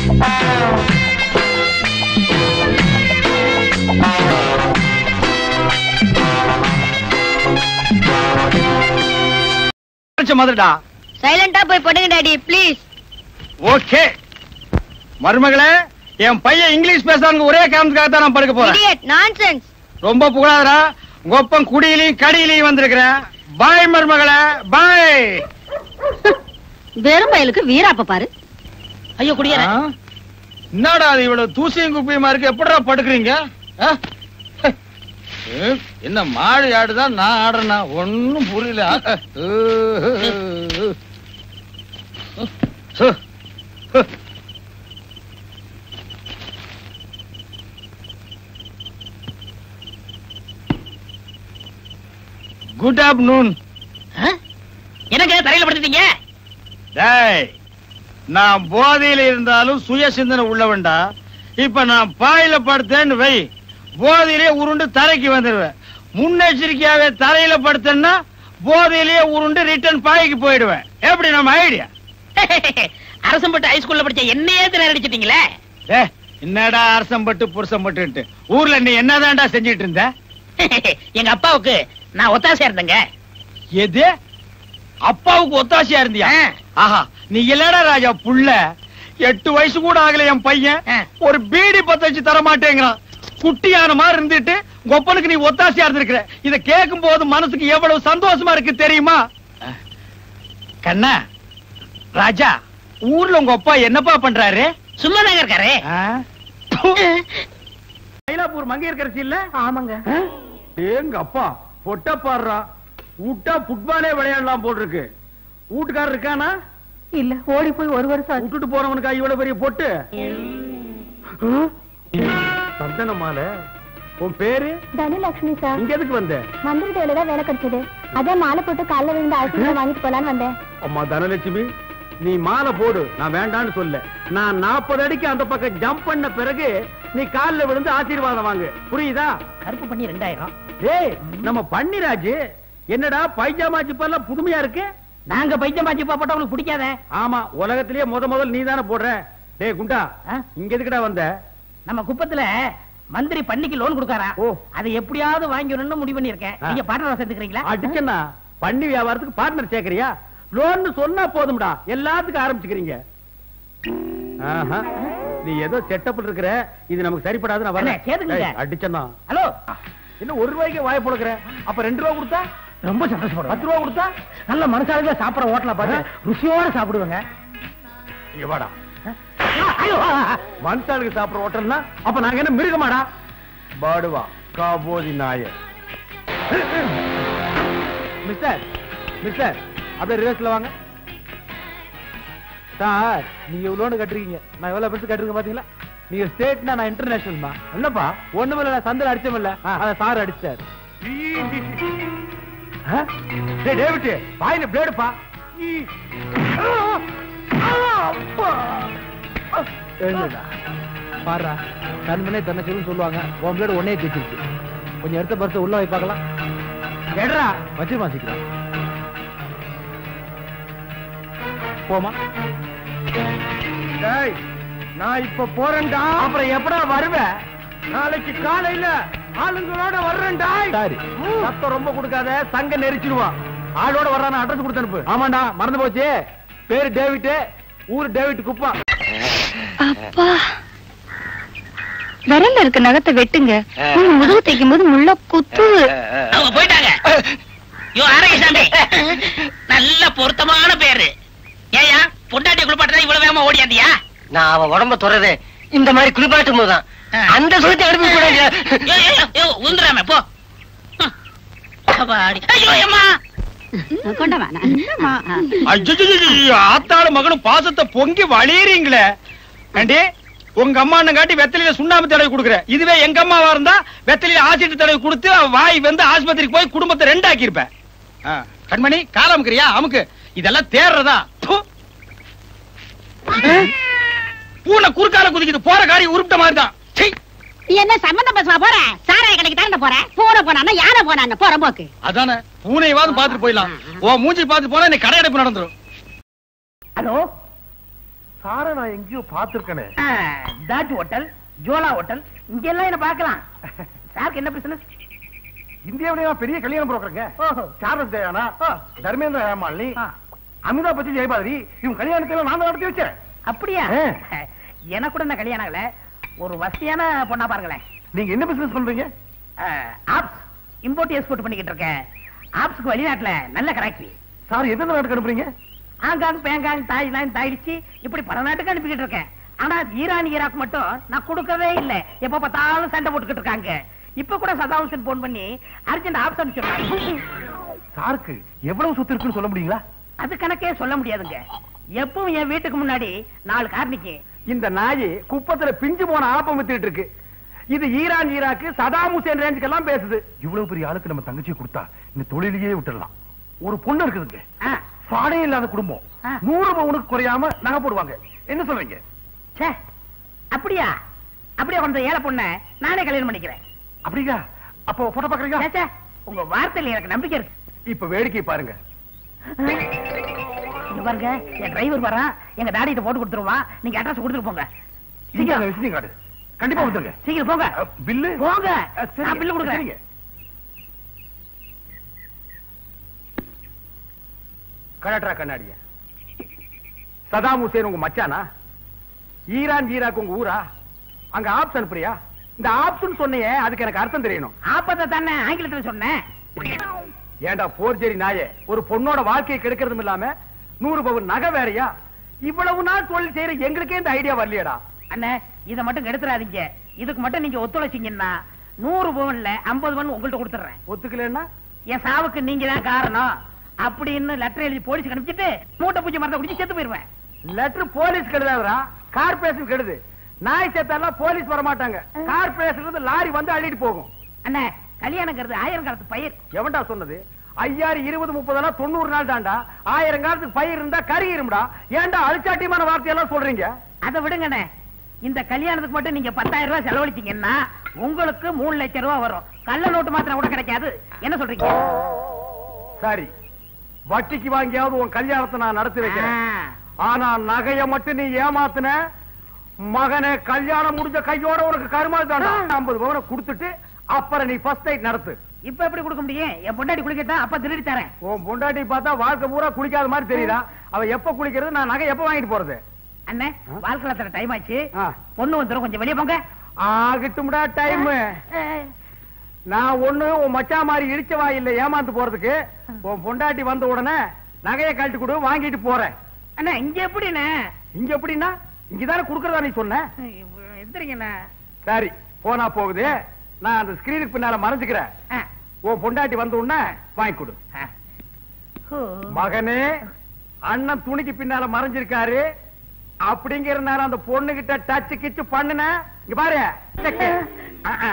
மாதிரிடா சைலண்டா போய் படுங்க டாடி ப்ளீஸ் ஓகே மருமகளே என் பையன் இங்கிலீஷ் பேசுறாங்க ஒரே காரணத்துக்காக தான் நான் படுக்க போறேன் இடியட் நான்சென்ஸ் ரொம்ப புகழாதடா கொப்பம் குடியிலையும் கடியிலையும் வந்திருக்கிறேன் பாய் மருமகளே பாய் வெறும் பயலுக்கு வீராப்ப பாரு ஐயோ குடியற என்னடா அது இவ்வளவு தூசியும் குப்பியுமா இருக்கு எப்படிடா படுக்கிறீங்க ஆ? ஏ, என்ன மாடு ஆடுதான் நான் ஆடுறேனா ஒண்ணும் புரியல குட் ஆஃப்டர்நூன் எனக்கு தரையில படுத்துட்டீங்க டேய் நான் போதையில இருந்தாலும் சுய சிந்தனை உள்ளவன்டா இப்ப நான் பாயில படுத்தேன்னு வை போதையிலே உருண்டு தரைக்கு வந்துடுவேன் முன்னெச்சரிக்கையாவே தரையில படுத்தேன்னா போதையிலேயே உருண்டு ரிட்டர்ன் பாய்க்கு போயிடுவேன் எப்படி நம்ம ஐடியா அரசம்பட்டு ஹைஸ்கூல்ல படிச்ச என்னையே திணற அடிச்சிட்டீங்களே ஏ என்னடா அரசம்பட்டு புருஷம்பட்டுன்ட்டு ஊர்ல நீ என்னதான்டா செஞ்சிட்டு இருந்த எங்க அப்பாவுக்கு நான் ஒத்தாசையா இருந்தேங்க எது அப்பாவுக்கு ஒத்தாசையா இருந்தியா ஆ. ஆஹா நீ இல்லடா ராஜா புள்ள எட்டு வயசு கூட ஆகல என் பையன் ஆ. ஒரு பீடி பத்த வச்சு தர மாட்டேங்கிறான் குட்டியான மாதிரி இருந்துட்டு கொப்பனுக்கு நீ ஒத்தாசையா இருந்திருக்கிற இத கேட்கும் போது மனசுக்கு எவ்வளவு சந்தோஷமா இருக்கு தெரியுமா கண்ணா ராஜா ஊர்ல உங்க அப்பா என்னப்பா பண்றாரு சும்மா தாங்க இருக்காரு மயிலாப்பூர் மங்கையர்கரசி இல்ல ஆமாங்க எங்க அப்பா பொட்ட பாடுறா விட்டா புட்பாலே விளையாடலாம் போல் இருக்கு வீட்டுக்காரர் இருக்கானா இல்ல ஓடி போய் ஒரு வருஷம் விட்டுட்டு போறவனுக்கா இவ்வளவு பெரிய பொட்டு சந்தன மாலை உன் பேரு தனலட்சுமி சார் இங்க எதுக்கு வந்த மந்திரி தேவையில தான் வேலை கிடைச்சது அதே மாலை போட்டு காலைல விழுந்து ஆசீர்வாதம் வாங்கிட்டு போலான்னு வந்தேன் அம்மா தனலட்சுமி நீ மாலை போடு நான் வேண்டான்னு சொல்ல நான் நாற்பது அடிக்கு அந்த பக்கம் ஜம்ப் பண்ண பிறகு நீ கால்ல விழுந்து ஆசீர்வாதம் வாங்கு புரியுதா கருப்பு பண்ணி ரெண்டாயிரம் டேய் நம்ம பன்னிராஜு என்னடா பைஜாமா ஜிப்பெல்லாம் புதுமையா இருக்கு நாங்க பைத்தியம் பாச்சி போட்டா உங்களுக்கு பிடிக்காத ஆமா உலகத்திலேயே முத முதல் நீ தானே போடுற டேய் குண்டா ஆ? இங்க எதுக்குடா வந்த நம்ம குப்பத்துல மந்திரி பண்ணிக்கு லோன் கொடுக்காரா ஓ. அதை எப்படியாவது வாங்கிடணும்னு முடிவு பண்ணிருக்கேன் ஆ. நீங்க பாட்டர் சேர்த்துக்கிறீங்களா அடிச்சனா பண்ணி வியாபாரத்துக்கு பார்ட்னர் சேர்க்கறியா லோன் சொன்னா போதும்டா எல்லாத்துக்கும் ஆரம்பிச்சுக்கிறீங்க ஆஹா. நீ ஏதோ செட்டப்ல இருக்கிற இது நமக்கு சரிப்படாது நான் அண்ணே, வரேன் சேர்த்துக்கங்க. டேய், அடிச்சனா ஹலோ என்ன ஒரு ரூபாய்க்கு வாய பொழுக்கிற அப்ப ரெண்டு ரூபா கொடுத்தா ரொம்ப சந்தோஷப்படுறோம் பத்து ரூபா கொடுத்தா நல்ல மனசாலுமே சாப்பிடுற ஹோட்டல பார்த்து ருசியோட சாப்பிடுவேங்க இங்க வாடா ஐயோ மனுஷாளுக்கு சாப்பிடுற ஹோட்டல்னா அப்ப நாங்க என்ன மிருகமாடா பாடுவா காபோதி நாய மிஸ்டர் மிஸ்டர் அப்படியே ரிவர்ஸ்ல வாங்க சார் நீங்க இவ்வளோன்னு கட்டுறீங்க நான் எவ்வளவு பெருசு கட்டுறீங்க பாத்தீங்களா நீங்க ஸ்டேட்னா நான் இன்டர்நேஷனல்மா என்னப்பா ஒண்ணுமில்ல நான் சந்தில அடிச்சமில்ல அத சார் அடிச்சார் டேய் டேவிட் வாயில பிளேடுப்பா எழுந்துடா பாருடா கண்மனே தன்னை சொல்லுன்னு சொல்லுவாங்க உன் பிளேடு ஒன்னே தேய்ச்சிருக்கு கொஞ்சம் எடுத்த பரிசு உள்ள வை பார்க்கலாம் எடுறா வச்சிருமா சீக்கிரம் போமா டேய் நான் இப்ப போறேன்டா அப்புறம் எப்படா வருவேன் நாளைக்கு காலையில ஆளுங்களோட வர்றேன்டா சரி சத்தம் ரொம்ப கொடுக்காத சங்க நெரிச்சிடுவான் ஆளோட வர்றான அட்ரஸ் கொடுத்து அனுப்பு ஆமாண்டா மறந்து போச்சு பேரு டேவிட் ஊர் டேவிட் குப்பா அப்பா விரல்ல இருக்க நகத்தை வெட்டுங்க நீங்க முதுகு தைக்கும் போது முள்ள குத்து அவங்க போயிட்டாங்க யோ ஆரோக்கியசாமி நல்ல பொருத்தமான பேரு ஏயா பொண்டாட்டி குளிப்பாட்டா இவ்வளவு வேகமா ஓடியாந்தியா நான் அவன் உடம்ப தொடரது இந்த மாதிரி குளிப்பாட்டும் போதுதான் அந்த சுகத்தை அனுப்பி கூட யோ, யோ, யோ, யோ, உந்துராம போ ஹம். அப்பாடி. ஐயோ அம்மா கொண்ட வேணாம் ஆத்தாளு மகனும் பாசத்தை பொங்கி வழியறீங்களே ஆண்டி உங்க அம்மா காட்டி வெத்தலையில சுண்ணாம்பு தடவை கொடுக்குற இதுவே எங்க அம்மாவா இருந்தா வெத்தலையில ஆசிட்டு தடவை கொடுத்து வாய் வந்து ஆஸ்பத்திரிக்கு போய் குடும்பத்தை ரெண்டாக்கி இருப்பேன் கண்மணி கால அமுக்குறியா அமுக்கு இதெல்லாம் தேர்றதா ப்பு. பூனை குறுக்கால குதிக்குது போற காரியம் உருப்பிட்ட மாதிரி தான் நீ என்ன சம்பந்தம் பேச போற சாராய கடைக்கு தானே போற பூனை போனா யானை போனா போற போக்கு அதானே பூனையவாது பாத்துட்டு போயிடலாம் ஓ மூஞ்சி பாத்து போனா நீ கடை அடைப்பு நடந்துரும் ஹலோ சார நான் எங்கேயோ பாத்துருக்கேனே ஆ, தாஜ் ஹோட்டல் ஜோலா ஹோட்டல் இங்க எல்லாம் என்ன பார்க்கலாம் சாருக்கு என்ன பிசினஸ் இந்தியாவிலேயே பெரிய கல்யாணம் புரோக்கருங்க ஓஹோ சார்லஸ் தயானா தர்மேந்திர ஹேமாலினி ஆ, அமிதாப் பச்சன் ஜெயபாதிரி இவங்க கல்யாணத்தை எல்லாம் நான் தான் நடத்தி வச்சேன் அப்படியா ஆ. எனக்கு கூட இந்த கல்யாணம் ஆகல ஒரு வசதியான பொண்ணா பாருங்களேன் நீங்க என்ன பிசினஸ் பண்றீங்க ஆப்ஸ் இம்போர்ட் எக்ஸ்போர்ட் பண்ணிக்கிட்டு இருக்கேன் ஆப்ஸ்க்கு வெளிநாட்டுல நல்ல கராக்கி சார் எந்த நாட்டுக்கு அனுப்புறீங்க ஹாங்காங் பேங்காங் தாய்லாந்து தாய்ச்சி இப்படி பல நாட்டுக்கு அனுப்பிக்கிட்டு இருக்கேன் ஆனா ஈரான் ஈராக் மட்டும் நான் கொடுக்கவே இல்லை எப்ப பார்த்தாலும் சண்டை போட்டுக்கிட்டு இருக்காங்க இப்ப கூட சதாம் ஹுசேன் போன் பண்ணி அர்ஜென்ட் ஆப்ஸ் அனுப்பிச்சிருக்காங்க சாருக்கு எவ்வளவு சொத்து இருக்குன்னு சொல்ல முடியுங்களா அது கணக்கே சொல்ல முடியாதுங்க எப்பவும் என் வீட்டுக்கு முன்னாடி நாலு கார் நிக்கும் இந்த நாய் குப்பத்துல பிஞ்சு போன ஆப்பம் வித்துட்டு இருக்கு இது ஈரான் ஈராக்கு சதாம் ஹுசேன் ரேஞ்சுக்கு எல்லாம் பேசுது இவ்வளவு பெரிய ஆளுக்கு நம்ம தங்கச்சியை கொடுத்தா இந்த தொழிலையே விட்டுடலாம் ஒரு பொண்ணு இருக்குதுங்க ஆ, சாடே இல்லாத குடும்பம் ஆ. நூறு பவுனுக்கு குறையாம நகை போடுவாங்க என்ன சொல்றீங்க ச்சே, அப்படியா அப்படியே கொண்ட ஏழை பொண்ண நானே கல்யாணம் பண்ணிக்கிறேன் அப்படியா அப்போ போட்டோ பாக்குறீங்களா ச்சே, ச்சே, உங்க வார்த்தையில எனக்கு நம்பிக்கை இருக்கு இப்ப வேடிக்கை பாருங்க இங்க பாருங்க என் டிரைவர் வரான் எங்க டாடிட்ட போட்டு கொடுத்துருவான் நீங்க அட்ரஸ் கொடுத்துட்டு போங்க சீக்கிரம் விசிட்டிங் கார்டு கண்டிப்பா வந்துருங்க சீக்கிரம் போங்க அ, பில்லு போங்க அ, சரிங்க, நான் பில்லு கொடுக்குறேன் சரிங்க. கலட்ரா கண்ணாடிய சதாம் ஹுசேன் உங்க மச்சானா ஈரான் ஈராக் உங்க ஊரா அங்க ஆப்ஸ் அனுப்புறியா இந்த ஆப்ஸ்னு சொன்னியே அதுக்கு எனக்கு அர்த்தம் தெரியணும் ஆப்பத்தை தானே ஆங்கிலத்துல சொன்னேன் ஏண்டா போர்ஜரி நாயே ஒரு பொண்ணோட வாழ்க்கையை கெடுக்கிறதும் இல்லாம நூறு பவுன் நகை வேறயா இவ்வளவு நாள் தொழில் செய்யற எங்களுக்கே இந்த ஐடியா வரலையடா அண்ணே இத மட்டும் கெடுத்துறாதீங்க இதுக்கு மட்டும் நீங்க ஒத்துழைச்சீங்கன்னா நூறு பவுன்ல ஐம்பது பவுன் உங்கள்ட்ட கொடுத்துறேன் ஒத்துக்கலன்னா என் சாவுக்கு நீங்க தான் காரணம் அப்படின்னு லெட்டர் எழுதி போலீஸ்க்கு அனுப்பிச்சிட்டு மூட்டை பூச்சி மரத்தை குடிச்சு செத்து போயிருவேன் லெட்டர் போலீஸ் கெடுதாதரா கார்பரேஷன் கெடுது நாய் சேர்த்தாலாம் போலீஸ் வர மாட்டாங்க கார்பரேஷன் இருந்து லாரி வந்து அள்ளிட்டு போகும் அண்ணே கல்யாணங்கிறது ஆயிரம் காலத்து பயிர் எவன்டா சொன்னது ஐயாயிரம் இருபது முப்பதெல்லாம் தொண்ணூறு நாள் தாண்டா ஆயிரம் காலத்துக்கு பயிர் இருந்தா கறி இருமுடா ஏன்டா அழிச்சாட்டியமான வார்த்தையெல்லாம் சொல்றீங்க அதை விடுங்கண்ணே இந்த கல்யாணத்துக்கு மட்டும் நீங்க பத்தாயிரம் ரூபாய் செலவழிச்சீங்கன்னா உங்களுக்கு மூணு லட்சம் ரூபாய் வரும் கள்ள நோட்டு மாத்திரம் கூட கிடைக்காது என்ன சொல்றீங்க சரி வட்டிக்கு வாங்கியாவது உன் கல்யாணத்தை நான் நடத்தி வைக்கிறேன் ஆ. ஆனா நகைய மட்டும் நீ ஏமாத்துன மகனே கல்யாணம் முடிஞ்ச கையோட உனக்கு கருமாள் தாண்டா ஐம்பது பவனை கொடுத்துட்டு அப்புறம் நீ ஃபர்ஸ்ட் நைட் நடத்து இப்ப எப்படி கொடுக்க முடியும் என் பொண்டாட்டி குளிக்கட்டா அப்ப திருடி தரேன் உன் பொண்டாட்டி பார்த்தா வாழ்க்கை பூரா குளிக்காத மாதிரி தெரியுதா அவ எப்ப குளிக்கிறது நான் நகை எப்ப வாங்கிட்டு போறது அண்ணே ஆ? வாழ்க்கை டைம் ஆச்சு ஆ. பொண்ணு வந்துரும் கொஞ்சம் வெளியே போங்க ஆகட்டும்டா டைம் நான் ஒண்ணு உன் மச்சா மாதிரி இடிச்ச வாயில்ல ஏமாந்து போறதுக்கு உன் பொண்டாட்டி வந்த உடனே நகைய கழட்டி கொடு வாங்கிட்டு போறேன் அண்ணா இங்க எப்படிண்ணே இங்க எப்படின்னா இங்கதானே குடுக்கறதா நீ சொன்ன எந்திரிங்கண்ணா சரி போனா போகுது நான் அந்த ஸ்கிரீனுக்கு பின்னால மறைஞ்சுக்கிறேன் ஆ. உன் பொண்டாட்டி வந்த உடனே வாங்கி கொடு ஆ. ஹோ. மகனே அண்ணன் துணிக்கு பின்னால மறைஞ்சிருக்காரு அப்படிங்கிற நேரம் அந்த பொண்ணு கிட்ட டச் கிச்சு பண்ணுன இங்க பாரு செக்கு. ஆ, ஆ.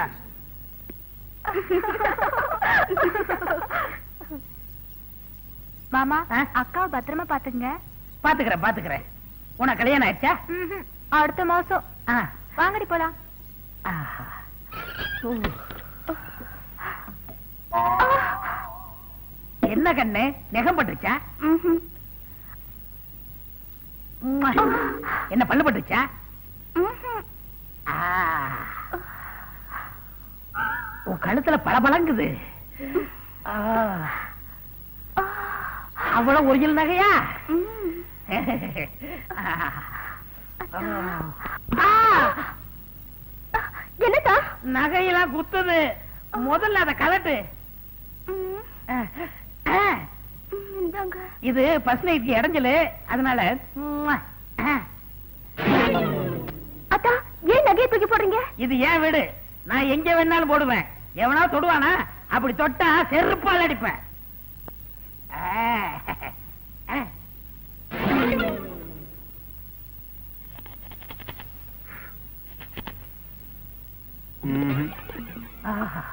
மாமா ஆ? அக்காவை பத்திரமா பாத்துங்க பாத்துக்கிறேன் பாத்துக்கிறேன் உனக்கு கல்யாணம் ஆயிடுச்சா அடுத்த மாசம் ஆ. வாங்கடி போலாம் ஆஹா. ஓ. என்ன கண்ணு நெகம் பட்டுச்சா ம்ஹும். உம்மா. என்ன பல்லு பட்டுச்சா ம்ஹும். ஆ. உன் கழுத்துல பளபளங்குது ஆ. அவ்வளவு ஒரிஜினல் நகையா ம். ஆ. ஆ. என்னக்கா நகையெல்லாம் குத்துது முதல்ல அதை கலட்டு ம். ஆ. ஆ. ம், இந்தாங்க இது பஸ் நைட்க்கு இடைஞ்சலு அதனால உம்மா. ஆ. அக்கா ஏன் நகையை தூக்கி போடுறீங்க இது ஏன் வீடு நான் எங்க வேணாலும் போடுவேன் எவனா தொடுவானா அப்படி தொட்டா செருப்பால் அடிப்பேன் ஆ. ஆ. ஆஹா.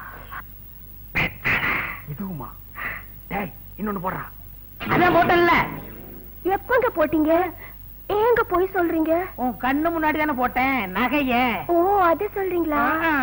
இதுவுமா டேய் இன்னொன்னு போடுறா அதான் போட்டல்ல எப்பங்க போட்டீங்க ஏங்க போய் சொல்றீங்க உன் கண்ணு முன்னாடி தானே போட்டேன் நகைய ஓ அது சொல்றீங்களா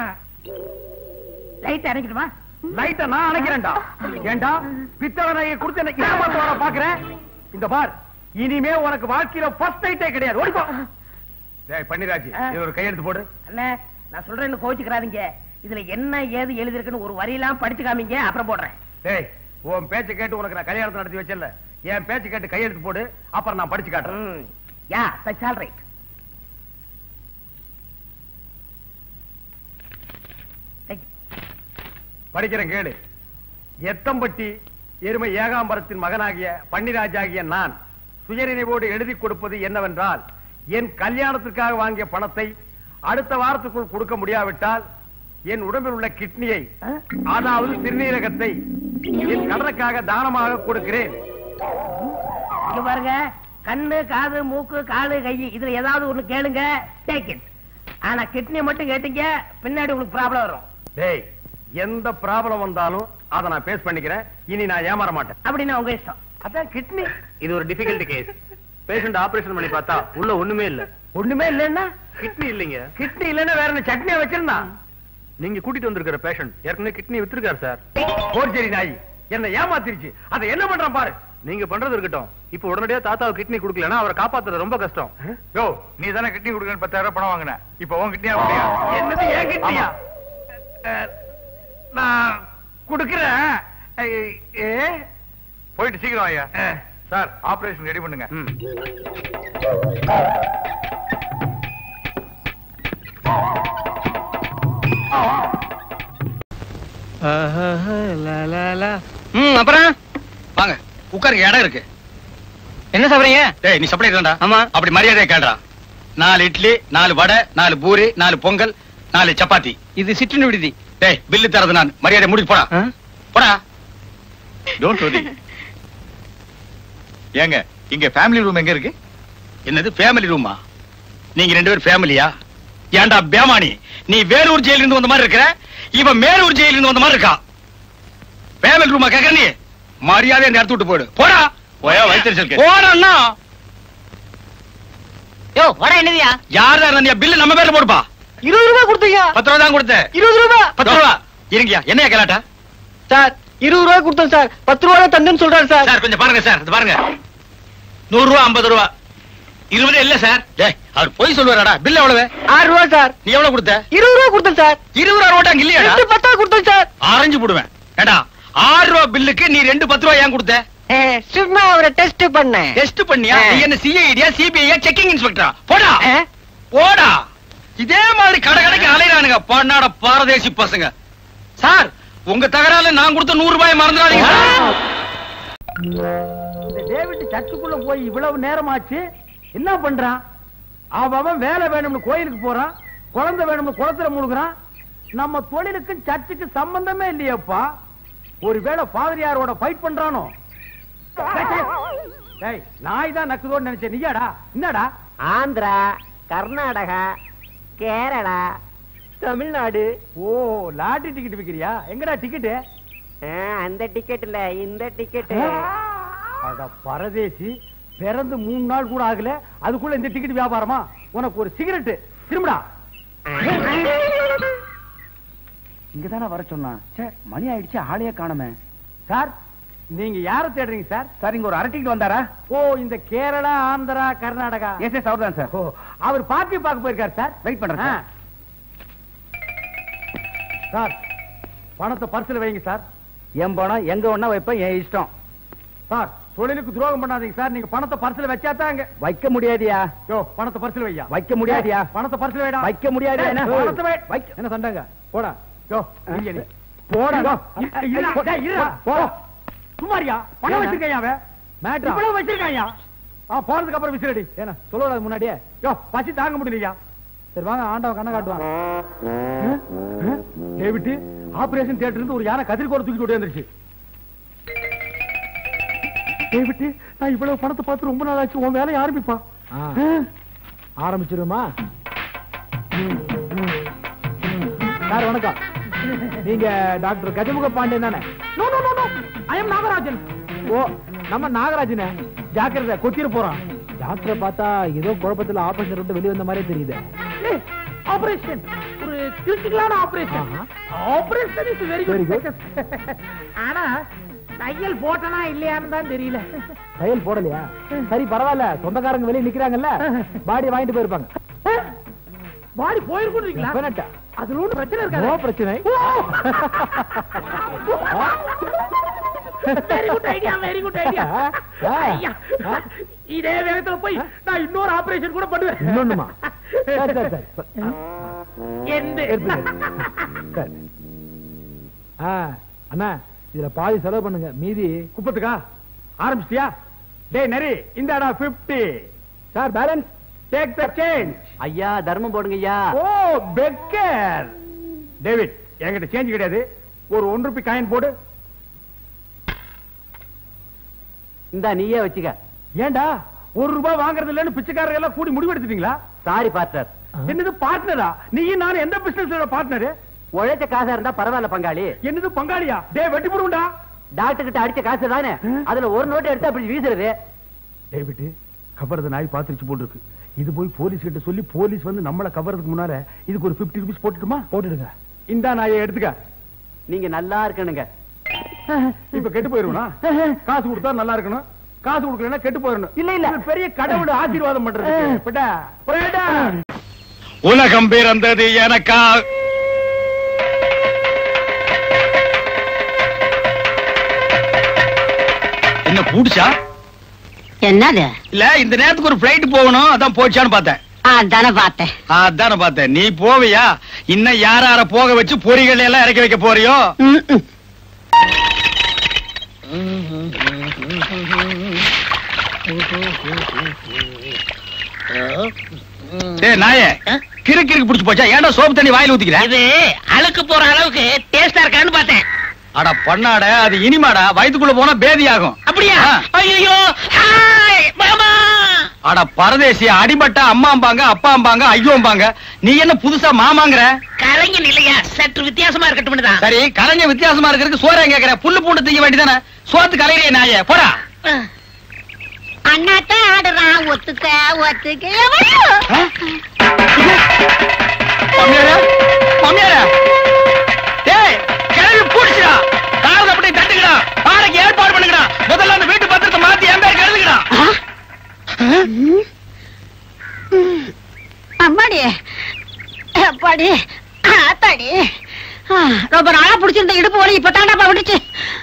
லைட் அணைக்கணுமா லைட்ட நான் அணைக்கிறேன்டா ஏண்டா பித்தளை நகையை கொடுத்து என்ன ஏமாத்து வர பாக்குறேன் இந்த பார் இனிமே உனக்கு வாழ்க்கையில ஃபர்ஸ்ட் நைட்டே கிடையாது ஓடிப்போ டேய் பன்னிராஜ் ஆ. இது ஒரு கையெழுத்து போடு அண்ணே நான் சொல்றேன்னு கோவிச்சுக்கிறாதீங்க இதுல என்ன ஏது எழுதிருக்குன்னு ஒரு வரியெல்லாம் படிச்சு காமிங்க அப்புறம் போடுறேன் டேய் உன் பேச்ச கேட்டு உனக்கு நான் கல்யாணத்தை நடத்தி வச்சல என் பேச்ச கேட்டு கையெழுத்து போடு அப்புறம் நான் படிச்சு காட்டுறேன் ம். யா தட்ஸ் ஆல் ரைட் படிக்கிறேன் கேளு எத்தம்பட்டி எருமை ஏகாம்பரத்தின் மகனாகிய பன்னிராஜாகிய நான் சுயநினைவோடு எழுதி கொடுப்பது என்னவென்றால் என் கல்யாணத்திற்காக வாங்கிய பணத்தை அடுத்த வாரத்துக்குள் கொடுக்க முடியாவிட்டால் என் உடம்பில் உள்ள கிட்னியை அதாவது சிறுநீரகத்தை என் கடனுக்காக தானமாக கொடுக்கிறேன் இங்க பாருங்க கண்ணு காது மூக்கு காலு கை இதுல ஏதாவது ஒண்ணு கேளுங்க டேக் இட் ஆனா கிட்னி மட்டும் கேட்டீங்க பின்னாடி உங்களுக்கு ப்ராப்ளம் வரும் டேய் எந்த ப்ராப்ளம் வந்தாலும் அதை நான் பேஸ் பண்ணிக்கிறேன் இனி நான் ஏமாற மாட்டேன் அப்படின்னா உங்க இஷ்டம் அதான் கிட்னி இது ஒரு டிஃபிகல்ட் கேஸ் பேஷண்ட் ஆபரேஷன் பண்ணி பார்த்தா உள்ள ஒண்ணுமே இல்ல ஒண்ணுமே இல்லைன்னா கிட்னி இல்லைங்க கிட்னி இல்லைன்னா வேற என்ன சட்னியா வச்சிருந்தான் நீங்க கூட்டிட்டு வந்திருக்கிற பேஷண்ட் ஏற்கனவே கிட்னி வித்திருக்காரு சார் போர்ஜரி நாய் என்ன ஏமாத்திருச்சு அதை என்ன பண்றான் பாரு நீங்க பண்றது இருக்கட்டும் இப்ப உடனடியா தாத்தாவுக்கு கிட்னி கொடுக்கலன்னா அவரை காப்பாத்துறது ரொம்ப கஷ்டம் யோ நீ தானே கிட்னி கொடுக்கணும் பத்தாயிரம் ரூபாய் பணம் வாங்கின இப்ப உன் கிட்னியா அப்படியா என்னது ஏன் கிட்னியா அஹ், நான் குடுக்கிறேன் அஹ், ஏ போயிட்டு சீக்கிரம் ஐயா அஹ், சார் ஆபரேஷன் ரெடி பண்ணுங்க ம். ம் அப்புறம் வாங்க உட்காருங்க இடம் இருக்கு என்ன சாப்பிடுறீங்க டேய் நீ சப்ளை தான்டா ஆமா. அப்படி மரியாதையை கேள்றா நாலு இட்லி நாலு வடை நாலு பூரி நாலு பொங்கல் நாலு சப்பாத்தி இது சிற்றுண்டி விடுதி டேய் பில்லு தரது நான் மரியாதை முடிச்சு போடா ஆ? போடா டோன்ட் வரி ஏங்க இங்க ஃபேமிலி ரூம் எங்க இருக்கு என்னது ஃபேமிலி ரூமா நீங்க ரெண்டு பேரும் ஃபேமிலியா ஏன்டா பேமானி நீ வேலூர் ஜெயில இருந்து வந்த மாதிரி இருக்கிற இவன் மேலூர் ஜெயில இருந்து வந்த மாதிரி இருக்கா ஃபேமிலி ரூமா கேக்குற நீ மரியாதை இந்த இடத்து விட்டு போயிடு போடா போயா வைத்தறிச்சல் கேஸ். போடா யோ வட என்னதியா யாரா இருந்தா பில்லு நம்ம பேர்ல போடுப்பா இருபது ரூபாய் கொடுத்தீங்க பத்து ரூபா தான் கொடுத்தேன் இருபது ரூபாய் பத்து ரூபா இருங்கயா என்னையா கேளாட்டா சார் இருபது ரூபாய் கொடுத்தேன் சார் பத்து ரூபாய் தந்துன்னு சொல்றாரு சார் சார் கொஞ்சம் பாருங்க சார் இது பாருங்க நூறு ரூபா ஐம்பது ரூபா இருபது இல்ல சார் டேய் அவர் பொய் சொல்லுவாராடா பில் எவ்வளவு ஆறு ரூபாய் சார் நீ எவ்வளவு கொடுத்த இருபது ரூபாய் கொடுத்தேன் சார் இருபது ரூபா நோட்டா அங்க இல்லையாடா ரெண்டு பத்தா கொடுத்தேன் சார் ஆரஞ்சு போடுவேன் ஏடா ஆறு ரூபா பில்லுக்கு நீ ரெண்டு பத்து ரூபா ஏன் கொடுத்த சும்மா அவரை டெஸ்ட் பண்ணேன் டெஸ்ட் பண்ணியா ஆ. நீ என்ன சிஐடியா சிபிஐயா செக்கிங் இன்ஸ்பெக்டரா போடா ஆ? போடா இதே மாதிரி கடை கடைக்கு அலையறானுங்க பன்னாட பாரதேசி பசங்க சார் உங்க தகரால நான் கொடுத்த நூறு ரூபாய் மறந்துடாதீங்க சார். இந்த டேவிட் சர்ச்சுக்குள்ள போய் இவ்வளவு நேரமாச்சு என்ன பண்றான் அவன் வேலை வேணும்னு கோயிலுக்கு போறான் குழந்தை வேணும்னு குளத்துல முழுகுறான் நம்ம தொழிலுக்கும் சர்ச்சுக்கு சம்பந்தமே இல்லையப்பா ஒருவேளை பாதிரியாரோட ஃபைட் பண்றானோ டேய் நாய் தான் நக்குதோன்னு நினைச்சேன் நீயாடா என்னடா ஆந்திரா கர்நாடகா கேரளா தமிழ்நாடு ஓ லாட்டரி டிக்கெட் விக்கிறியா எங்கடா டிக்கெட்டு அந்த டிக்கெட் இல்ல இந்த டிக்கெட் அட பரதேசி பிறந்து மூணு நாள் கூட ஆகல அதுக்குள்ள இந்த டிக்கெட் வியாபாரமா உனக்கு ஒரு சிகரெட் திரும்படா இங்கதானே வர சொன்னான் சே மணி ஆயிடுச்சு ஆளையே காணமே சார் நீங்க யார தேடுறீங்க சார் சார் இங்க ஒரு அரட்டிக்கு வந்தாரா ஓ இந்த கேரளா ஆந்திரா கர்நாடகா எஸ் எஸ் அவர் தான் சார் ஓ அவர் பார்ட்டி பார்க்க போயிருக்காரு சார் வெயிட் பண்றேன் சார் சார் பணத்தை பர்சுல வைங்க சார் என் பணம் எங்க ஒண்ணா வைப்பேன் என் இஷ்டம் சார் தொழிலுக்கு துரோகம் பண்ணாதீங்க சார் நீங்க பணத்தை பர்சுல வச்சாதாங்க வைக்க முடியாதியா யோ பணத்தை பர்சுல வையா வைக்க முடியாதியா பணத்தை பர்சுல வைடா வைக்க முடியாது பணத்தை வை வைக்க என்ன சண்டாங்க போடா யோ இங்க நீ. போடா போ சும்மாரியா பணம் வச்சிருக்கையா அவன் மேட்ரா இவ்வளவு வச்சிருக்காயா ஆ போறதுக்கு அப்புறம் விசிலடி ஏன்னா சொல்லக்கூடாது முன்னாடியே யோ பசி தாங்க முடியலையா சரி வாங்க ஆண்டவன் கண்ணை காட்டுவாங்க டேவிட் ஆபரேஷன் தியேட்டர் இருந்து ஒரு யானை கதிர்கோட தூக்கிட்டு ஓடி வந்துருச்சு டேவிட் நான் இவ்வளவு பணத்தை பார்த்து ரொம்ப நாள் ஆச்சு உன் வேலையை ஆரம்பிப்பா ஆரம்பிச்சிருமா சார் வணக்கம் நீங்க டாக்டர் கஜமுக பாண்டியன் தானே no no no no I am Nagarajan ஓ நம்ம நாகராஜனே ஜாக்கிரதை கொத்திர போறான் டாக்டரை பார்த்தா ஏதோ குழப்பத்துல ஆபரேஷன் விட்டு வெளிய வந்த மாதிரியே தெரியுது ஆபரேஷன் ஒரு கிரிட்டிக்கலான operation operation is very good ஆனா தையல் போட்டனா இல்லையான்னு தான் தெரியல தையல் போடலையா சரி பரவாயில்ல சொந்தக்காரங்க வெளியே நிக்கிறாங்கல்ல பாடி வாங்கிட்டு போயிருப்பாங்க பாடி போயிருக்கீங்களா Definite-ஆ. அது ஒன்றும் பிரச்சனை நோ இருக்காது பிரச்சனை very good idea very good idea ஐயா இதே வேகத்துல போய் நான் இன்னொரு ஆபரேஷன் கூட பண்ணுவேன் இன்னொன்னுமா சரி சரி சரி எந்த எடுத்துக்க. சரி. ஆ, அண்ணா இதுல பாதி செலவு பண்ணுங்க மீதி குப்பத்துக்கா ஆரம்பிச்சிட்டியா டேய் நரி இந்தாடா 50 sir balance take the change ஐயா தர்மம் போடுங்க ஐயா ஓ பெக்கர் டேவிட் என்கிட்ட சேஞ்ச் கிடையாது ஒரு ஒன் ருபி காயின் போடு இந்தா நீயே வச்சுக்க ஏன்டா ஒரு ரூபாய் வாங்குறது இல்லன்னு பிச்சைக்காரங்க எல்லாம் கூடி முடிவு எடுத்துட்டீங்களா சாரி பார்ட்னர் என்னது பார்ட்னரா நீயும் நானும் எந்த பிசினஸ் பார்ட்னரு உழைச்ச காசா இருந்தா பரவாயில்ல பங்காளி என்னது பங்காளியா டேய் வெட்டி போடுண்டா டாக்டர் கிட்ட அடிச்ச காசு தானே அதுல ஒரு நோட்டு எடுத்து அப்படி வீசுறது டேவிட் கவர்றது நாய் பாத்துருச்சு போட்டுருக்கு இது போய் போலீஸ் கிட்ட சொல்லி போலீஸ் வந்து நம்மள கவர்றதுக்கு முன்னால இதுக்கு ஒரு 50 ருபீஸ் போட்டுட்டுமா போட்டுடுங்க இந்தா நாயை எடுத்துக்க நீங்க நல்லா இருக்கணுங்க இப்ப கெட்டு போயிருவா காசு கொடுத்தா நல்லா இருக்கணும் காசு கொடுக்கலன்னா கெட்டு போயிடணும் இல்ல இல்ல பெரிய கடவுள் ஆசீர்வாதம் பண்றது பட்டா புரியடா உலகம் பிறந்தது எனக்கா என்ன பூடிச்சா என்னது இல்ல இந்த நேரத்துக்கு ஒரு பிளைட் போகணும் அதான் போச்சான்னு பார்த்தேன் அதானே பார்த்தேன் அதான பார்த்தேன் நீ போவியா இன்னும் யார யார போக வச்சு பொறிகள் எல்லாம் இறக்கி வைக்க போறியோ ம், ம். டேய் நாயே கிறுக்கு கிறுக்கு புடிச்சு போச்சா ஏன்டா சோப்பு தண்ணி வாயில ஊத்திக்கிற இது அழுக்கு போற அளவுக்கு டேஸ்டா இருக்கான்னு பார்த்தேன் அட பண்ணாட அது இனிமாடா வயித்துக்குள்ள போனா பேதி ஆகும் அப்படியா ஆ. ஐயோ ஹாய் மாமா அட பரதேசி அடிபட்டா அம்மாம்பாங்க அப்பாம்பாங்க ஐயோம்பாங்க நீ என்ன புதுசா மாமாங்கிற கலைஞன் இல்லையா சற்று வித்தியாசமா இருக்கட்டும் தான் சரி கலைஞ வித்தியாசமா இருக்கிறதுக்கு சோற கேக்குற புல்லு பூண்டு திங்க வேண்டியதானே சோத்து கலையிறே நாயே போடா அண்ணாத்த ஆடுறான் ஒத்துக்க ஒத்துக்க ஆ? மாமியாரே மாமியாரே டேய் கிளம்பி பூடிச்சுடா காரத அப்படியே தட்டுங்கடா பாறைக்கு ஏற்பாடு பண்ணுங்கடா முதல்ல அந்த வீட்டு பத்திரத்தை மாத்தி என் பேருக்கு எழுதுங்கடா அம்மாடி அப்பாடி ஆத்தாடி ஆ, ரொம்ப நாளா பிடிச்சிருந்த இடுப்பு வலி இப்ப தாண்டாப்பா விட்டுச்சு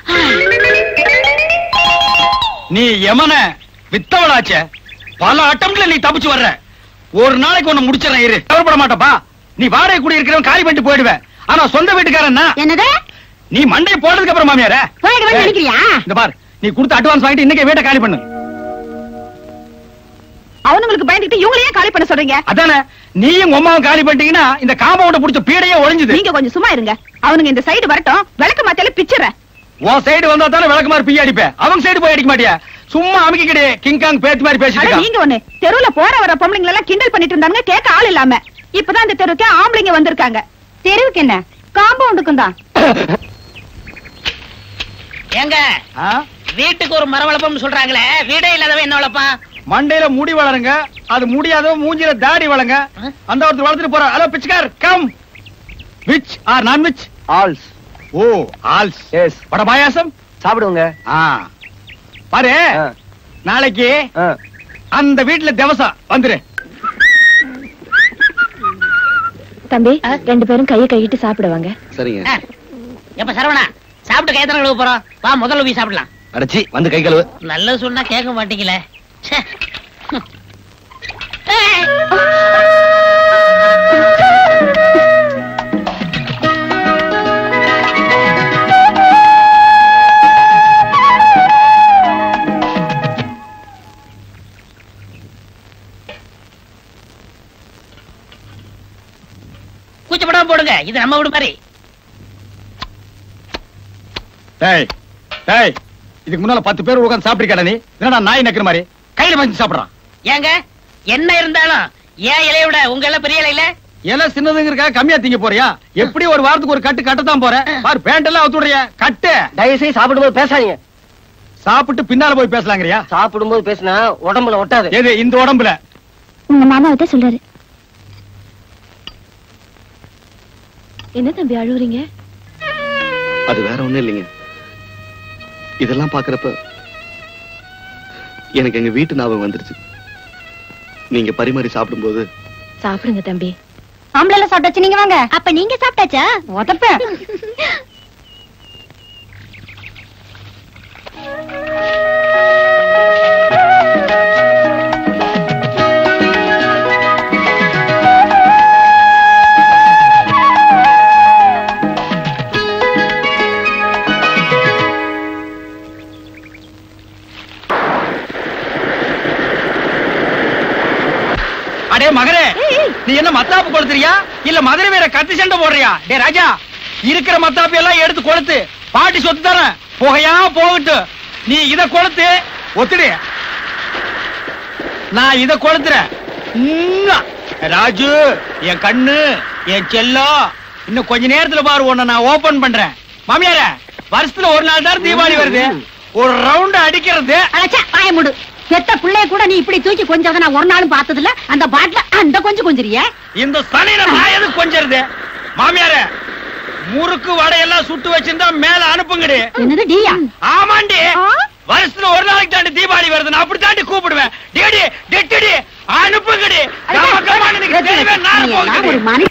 நீ யமன வித்தவளாச்சே பல அட்டம்ல நீ தப்பிச்சு வர்ற ஒரு நாளைக்கு ஒண்ணு முடிச்சிடறேன் இரு கவலைப்பட மாட்டப்பா நீ வாடகை குடி இருக்கிறவன் காலி பண்ணிட்டு போயிடுவேன் ஆனா சொந்த வீட்டுக்காரன் நான். என்னது நீ மண்டையை போடுறதுக்கு அப்புறம் மாமியார போயிடு வந்து நினைக்கிறியா இந்த பார் நீ கொடுத்த அட்வான்ஸ் வாங்கிட்டு இன்னைக்கு வீட்டை காலி பண்ணு அவனுங்களுக்கு பயந்துட்டு இவங்களையே காலி பண்ண சொல்றீங்க அதானே நீயும் உங்க அம்மாவும் காலி பண்ணிட்டீங்கன்னா இந்த காம்பவுண்ட புடிச்ச பீடையே ஒழிஞ்சுது நீங்க கொஞ்சம் சும்மா இருங்க அவனுங்க இந்த சைடு வரட்டும் விளக்கு மாத்தால பிச்சிடுறேன் உன் சைடு வந்தா தானே விளக்கு மாதிரி பிய அடிப்பேன் அவங்க சைடு போய் அடிக்க மாட்டியா சும்மா அமுக்கி கிடையே கிங்காங் பேத்து மாதிரி பேசிட்டு அட இருக்கா. நீங்க ஒண்ணு தெருவுல போற வர பொம்பளைங்க எல்லாம் கிண்டல் பண்ணிட்டு இருந்தாங்க கேட்க ஆள் இல்லாம இப்பதான் இந்த தெருவுக்கு ஆம்பளைங்க வந்திருக்காங்க தெருவுக்கு என்ன காம்பவுண்டுக்கும் தான் ஏங்க ஆ? வீட்டுக்கு ஒரு மரம் வளர்ப்போம்னு சொல்றாங்களே வீடே இல்லாதவன் என்ன வளர்ப்பான் மண்டையில முடி வளருங்க அது முடியாதவ மூஞ்சில தாடி வளங்க அந்த ஒருத்தர் வளர்த்துட்டு போற ஹலோ பிச்சைக்கார் கம் விச் ஆர் நான் விச் ஆல்ஸ் ஓ ஆல்ஸ் எஸ் வட பாயாசம் சாப்பிடுங்க ஆ பாரு நாளைக்கு அந்த வீட்டுல திவசம் வந்துரு தம்பி ரெண்டு பேரும் கையை கழுவிட்டு சாப்பிடுவாங்க சரிங்க எப்ப சரவணா சாப்பிட்டு கைத்தன கழுவ போறோம் வா முதல்ல போய் சாப்பிடலாம் அடைச்சி வந்து கை கழுவு நல்லது சொன்னா கேட்க மாட்டீங்களே ச்சே. கூச்சப்படாம போடுங்க இது நம்ம வீடு மாதிரி டேய் டேய் இதுக்கு முன்னால பத்து பேர் உட்கார்ந்து சாப்பிட்டு நீ என்னடா நாய் நக்கிற மாதிரி கையில வச்சு சாப்பிடுறான் ஏங்க என்ன இருந்தாலும் ஏன் இலைய விட உங்க எல்லாம் பெரிய இலையில எல்லாம் சின்னதுங்கிறக்கா கம்மியா திங்க போறியா எப்படி ஒரு வாரத்துக்கு ஒரு கட்டு கட்டத்தான் போறேன் பாரு பேண்ட் எல்லாம் அவுத்து விடுறியா கட்டு தயவுசெய்து சாப்பிடும்போது பேசாதீங்க சாப்பிட்டு பின்னால போய் பேசலாங்கறியா சாப்பிடும்போது பேசினா உடம்புல ஒட்டாது எது இந்த உடம்புல உங்க மாமாவை தான் சொல்றாரு என்ன தம்பி அழுவுறீங்க அது வேற ஒண்ணும் இல்லைங்க இதெல்லாம் பாக்குறப்ப எனக்கு எங்க வீட்டு ஞாபகம் வந்துருச்சு நீங்க பரிமாறி சாப்பிடும்போது சாப்பிடுங்க தம்பி ஆம்பளை எல்லாம் சாப்பிட்டாச்சு நீங்க வாங்க அப்ப நீங்க சாப்பிட்டாச்சா உதப்பேன் அடே மகரே நீ என்ன மத்தாப்பு கொளுத்துறியா இல்ல மதுரை வேற கத்தி சண்டை போடுறியா டே ராஜா இருக்கிற மத்தாப்பு எல்லாம் எடுத்து கொளுத்து பாட்டி சொத்து தரேன் புகையா போகட்டும் நீ இத கொளுத்து ஒத்துடு நான் இத கொளுத்துறேன் உம்மா. ராஜு என் கண்ணு என் செல்லம் இன்னும் கொஞ்ச நேரத்துல பாரு உன்னை நான் ஓபன் பண்றேன் மாமியார வருஷத்துல ஒரு நாள் தான் தீபாவளி வருது ஒரு ரவுண்ட் அடிக்கிறது வாய முடு பெத்த பிள்ளைய கூட நீ இப்படி தூக்கி கொஞ்சம் நான் ஒரு நாளும் பார்த்தது இல்ல அந்த பாட்டில அந்த கொஞ்சம் கொஞ்சிரிய இந்த சனியில நான் எதுக்கு கொஞ்சறது மாமியார முறுக்கு வடையெல்லாம் சுட்டு வச்சிருந்தா மேல அனுப்புங்கடி என்னது டியா ஆமாண்டி வருஷத்துல ஒரு நாளைக்கு தாண்டி தீபாவளி வருது நான் அப்படி தாண்டி கூப்பிடுவேன் டேடி டெட்டுடி அனுப்புங்கடி கம கமான்னு எனக்கு தெரியவே நான் ஒரு போகுது மனி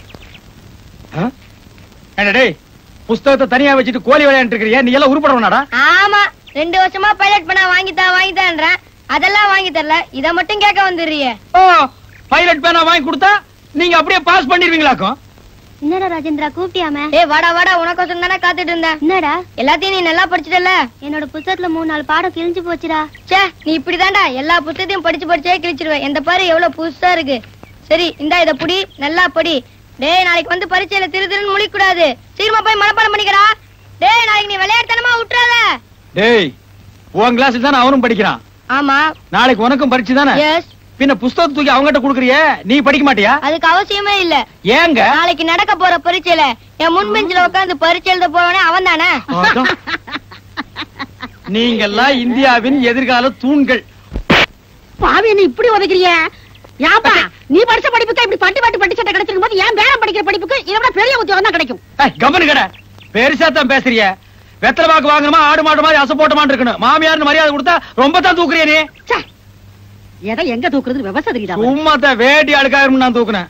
என்ன டேய் புஸ்தகத்தை தனியா வச்சுட்டு கோழி விளையாண்டு இருக்கிறியா நீ எல்லாம் உருப்படவனாடா ஆமா ரெண்டு வருஷமா பைலட் பண்ண வாங்கித்தா வாங்கித்தான்றேன் அதெல்லாம் வாங்கி தரல இத மட்டும் கேட்க வந்துடுறிய ஓ பைலட் பேனா வாங்கி கொடுத்தா நீங்க அப்படியே பாஸ் பண்ணிருவீங்களாக்கும் என்னடா ராஜேந்திரா கூப்பிட்டியாம ஏ வாடா வாடா உனக்கோசம் தானே காத்துட்டு இருந்தேன் என்னடா எல்லாத்தையும் நீ நல்லா படிச்சிட்டல என்னோட புத்தகத்துல மூணு நாலு பாடம் கிழிஞ்சு போச்சுடா ச்சே நீ இப்படிதான்டா எல்லா புத்தகத்தையும் படிச்சு படிச்சே கிழிச்சிருவ எந்த பாரு எவ்வளவு புதுசா இருக்கு சரி இந்தா இத புடி நல்லா படி டேய் நாளைக்கு வந்து பரீட்சையில திரு திருன்னு முழிக்க கூடாது சீக்கிரமா போய் மனப்பாடம் பண்ணிக்கடா டேய் நாளைக்கு நீ விளையாட்டுத்தனமா விட்டுறாத டேய் உன் கிளாஸ்ல தானே அவனும் படிக்கிறான் ஆமா நாளைக்கு உனக்கும் பரிச்சு தானே எஸ் பின்ன புஸ்தகத்தை தூக்கி அவங்ககிட்ட குடுக்குறியே நீ படிக்க மாட்டியா அதுக்கு அவசியமே இல்ல ஏங்க நாளைக்கு நடக்க போற பரீட்சையில என் முன் பெஞ்சில உட்கார்ந்து பரீட்சை எழுத போவனே அவன் தானே அதான். நீங்கெல்லாம் இந்தியாவின் எதிர்கால தூண்கள் பாவி என்ன இப்படி உதைக்கிறிய யாப்பா நீ படிச்ச படிப்புக்கு இப்படி பட்டு பட்டு பட்டு சட்டை கிடைச்சிருக்கும் போது ஏன் பேரம் படிக்கிற படிப்புக்கு இதை விட பெரிய உத்தியோகம் தான் கிடைக்கும் ஏய், கம்முனு கடை பெருசா தான் பேசுறிய வெத்தலை பாக்கு வாங்கணுமா ஆடு மாடு மாதிரி அசை போட்டமான்னு இருக்கணும் மாமியார்னு மரியாதை கொடுத்தா ரொம்ப தான் தூக்குறிய நீ ச்சே, எதை எங்க தூக்குறது விவசாய தெரியுதா சும்மா தான் வேட்டி அழுக்காயிரும் நான் தூக்குனேன்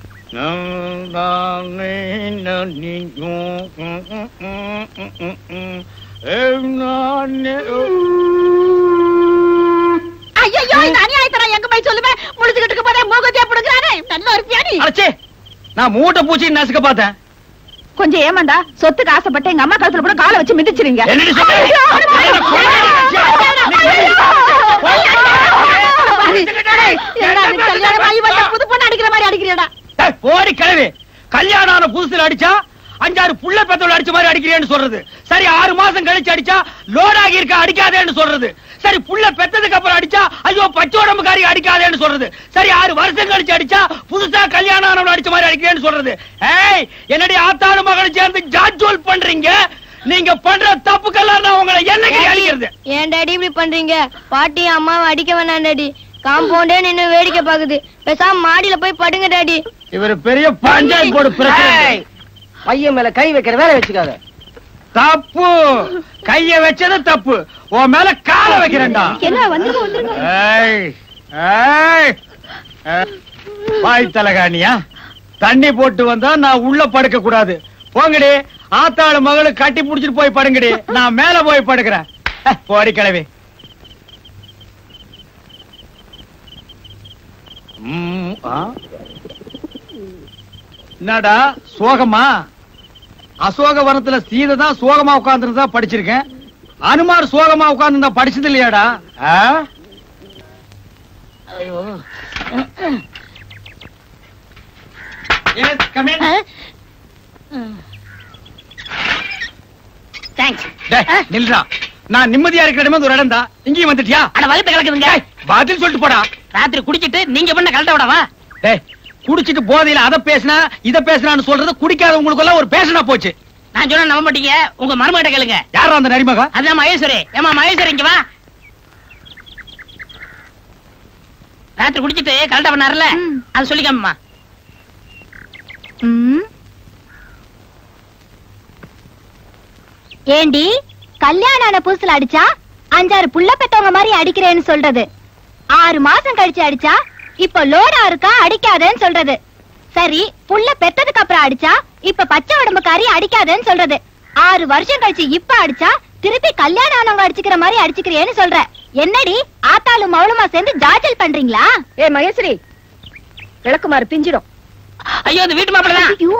ஐயோ இந்த அநியாயத்தை நான் எங்க போய் சொல்லுவேன் முழுதுகிட்டு இருக்க போதே மூகத்தையே பிடுங்கிறானே நல்ல ஒரு பியானி அடச்சே நான் மூட்டை பூச்சி நசுக்க பார்த்தேன் கொஞ்சம் ஏமாண்டா சொத்துக்கு ஆசைப்பட்டு எங்க அம்மா கழுத்துல கூட காலை வச்சு மிதிச்சிருங்க என்னடி சொல்ற? ஐயோ, என்ன கொலை? என்னடா இது கல்யாணம் ஆகி வந்த புது பொண்ணு அடிக்கிற மாதிரி அடிக்கிறீடா ஏய், போடி கிழவி கல்யாணம் ஆன புதுசுல அடிச்சா அஞ்சாறு புள்ள பெத்தவள் அடிச்ச மாதிரி அடிக்கிறேன்னு சொல்றது சரி ஆறு மாசம் கழிச்சு அடிச்சா லோட் ஆகி இருக்க அடிக்காதேன்னு சொல்றது சரி புள்ள பெத்ததுக்கு அப்புறம் அடிச்சா ஐயோ பச்சை உடம்புக்காரி அடிக்காதேன்னு சொல்றது சரி ஆறு வருஷம் கழிச்சு அடிச்சா புதுசா கல்யாணம் ஆனவன் அடிச்ச மாதிரி அடிக்கிறேன்னு சொல்றது ஏய் என்னடி ஆத்தாடு மகன் சேர்ந்து ஜாஜோல் பண்றீங்க நீங்க பண்ற தப்புக்கெல்லாம் நான் உங்களை என்னைக்கு அடிக்கிறது ஏன் டாடி இப்படி பண்றீங்க பாட்டி அம்மாவை அடிக்க வேணாம் டாடி காம்பவுண்டே நின்னு வேடிக்கை பாக்குது பேசாம மாடியில போய் படுங்க டாடி இவர் பெரிய பஞ்சாயத்து போர்டு பிரசிடண்ட் பையன் மேல கை வைக்கிற வேலை வச்சுக்காத தப்பு கைய வச்சது தப்பு உன் மேல கால வைக்கிறேன்டா என்ன வந்துருங்க வந்துருங்க ஏய், ஏய், ஏய். வாய் தலகாணியா தண்ணி போட்டு வந்தா நான் உள்ள படுக்க கூடாது போங்கடி ஆத்தாளு மகளு கட்டி புடிச்சிட்டு போய் படுங்கடி நான் மேல போய் படுக்கிறேன் ஏய், போடி கிளவி ம், ஆ? என்னடா சோகமா அசோக வனத்துல சீதை தான் சோகமா உட்கார்ந்துருந்தா படிச்சிருக்கேன் அனுமார் சோகமா உட்கார்ந்து படிச்சது இல்லையாடா ஆ? Yes, come in. தேங்க்ஸ் டேய், நில்றா நான் நிம்மதியா இருக்கிற இடமே ஒரு இடம் தான் இங்கேயும் வந்துட்டியா அட வகுத்து கலக்குதுங்க டேய், பதில் சொல்லிட்டு போடா ராத்திரி குடிச்சிட்டு நீங்க பண்ண கலட்ட விடவா டேய் குடிச்சிட்டு போதையில அத பேசினா இத பேசினான்னு சொல்றது குடிக்காதவங்களுக்கு எல்லாம் ஒரு பேசனா போச்சு நான் சொன்னா நம்ப மாட்டீங்க உங்க மருமகிட்ட கேளுங்க யாரா அந்த நரிமகா அதான் மகேஸ்வரி ஏமா மகேஸ்வரி இங்க வா ராத்திரி குடிச்சிட்டு கலட்ட பண்ணாருல அது சொல்லிக்காமமா ஏண்டி கல்யாணம் ஆன புதுசுல அடிச்சா அஞ்சாறு புள்ள பெத்தவங்க மாதிரி அடிக்கிறேன்னு சொல்றது ஆறு மாசம் கழிச்சு அடிச்சா இப்ப லோடா இருக்கா அடிக்காதேன்னு சொல்றது சரி புள்ள பெத்ததுக்கு அப்புறம் அடிச்சா இப்ப பச்சை உடம்புக்காரி அடிக்காதேன்னு சொல்றது ஆறு வருஷம் கழிச்சு இப்ப அடிச்சா திருப்பி கல்யாணம் ஆனவங்க அடிச்சுக்கிற மாதிரி அடிச்சுக்கிறியேன்னு சொல்ற என்னடி ஆத்தாலும் மௌனமா சேர்ந்து ஜாஜல் பண்றீங்களா ஏ மகேஸ்வரி விளக்குமாறு பிஞ்சிடும் ஐயோ இந்த வீட்டு மாப்பிள்ள ஐயோ,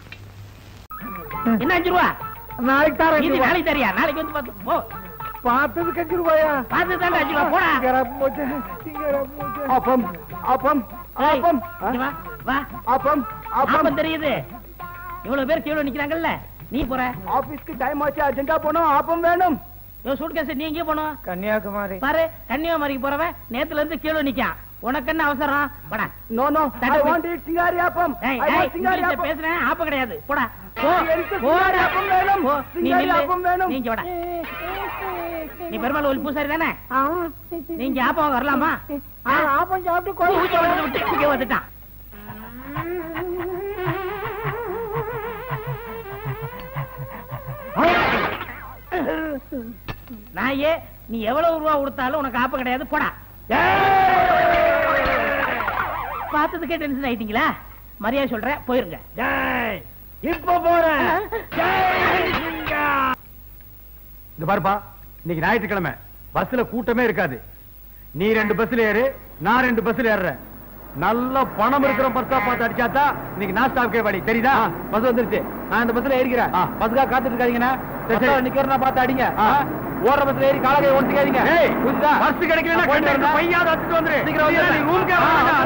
என்ன அஞ்சு ரூபா நாளைக்கு தரேன் மீதி நாளைக்கு தரியா நாளைக்கு வந்து பார்த்து போ பார்த்ததுக்கு அஞ்சு ரூபாயா பார்த்து தான் அஞ்சு ரூபா போடா சிங்கரம் போச்சு, சிங்கரம் போச்சு. அப்பம் அப்பம் ஏய், அப்பம் இங்க வா வா அப்பம் அப்பம் ஆப்பம் தெரியுது இவ்வளவு பேர் கீழே நிக்கிறாங்கல்ல நீ போற ஆபீஸ்க்கு டைம் ஆச்சு அர்ஜென்டா போனோம் அப்பம் வேணும் சூட் கேஸ் நீ எங்கே போகணும் கன்னியாகுமரி பாரு கன்னியாகுமரிக்கு போறவன் நேத்துல இருந்து கீழே நிக்கான் உனக்கு என்ன அவசரம் போடா நோ நோ தட்டு ஐ போய். வாண்ட் இட் சிங்காரி அப்பம் ஏய், ஐ ஏய், வாண்ட் சிங்காரி இங்கிலீஷ்ல அப்பம் பேசுறேன் ஆப்பம் கிடையாது போடா போ எனக்கு போடா சிங்காரி அப்பம் வேணும். போ நீ சிங்காரி நில்லு. அப்பம் வேணும். நீங்க வாடா நீ பெருமாள் ஒரு பூசாரி தானே நீங்க ஆப்பம் வரலாமா ஆ, ஆப்பம் சாப்பிட்டு ஊசி விட்டு விட்டு இங்க வந்துட்டான் நாயே நீ எவ்வளவு ரூபா கொடுத்தாலும் உனக்கு ஆப்பம் கிடையாது போடா பார்த்ததுக்கே டென்ஷன் ஆயிட்டீங்களா மரியாதை சொல்றேன் போயிருங்க இப்ப போறேன் இந்த பாருப்பா இன்னைக்கு ஞாயிற்றுக்கிழமை பஸ்ல கூட்டமே இருக்காது நீ ரெண்டு பஸ்ல ஏறு நான் ரெண்டு பஸ்ல ஏறுறேன் நல்ல பணம் இருக்கிற பஸ்ஸா பார்த்து அடிச்சாத்தா இன்னைக்கு நான் ஸ்டாப்கே வழி தெரியுதா பஸ் வந்துருச்சு நான் இந்த பஸ்ல ஏறிக்கிறேன் பஸ்ஸுக்காக காத்துட்டு இருக்காதீங்கண்ணா நிக்கிறேன் பார்த்து அடிங்க ஓடுற பஸ்ல ஏறி காலகை ஓட்டிக்காதீங்க புரியுதா பஸ் கிடைக்கலன்னா பையாவது வச்சுட்டு வந்துரு சீக்கிரம் ரூம்க்கு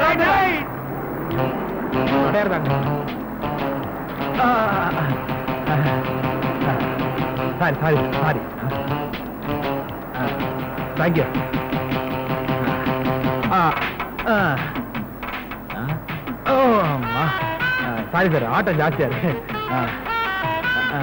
sorry sorry sorry thank you sorry sir ஆட்டம் ஜாஸ்தியா இருக்கு ஆ, ஆ.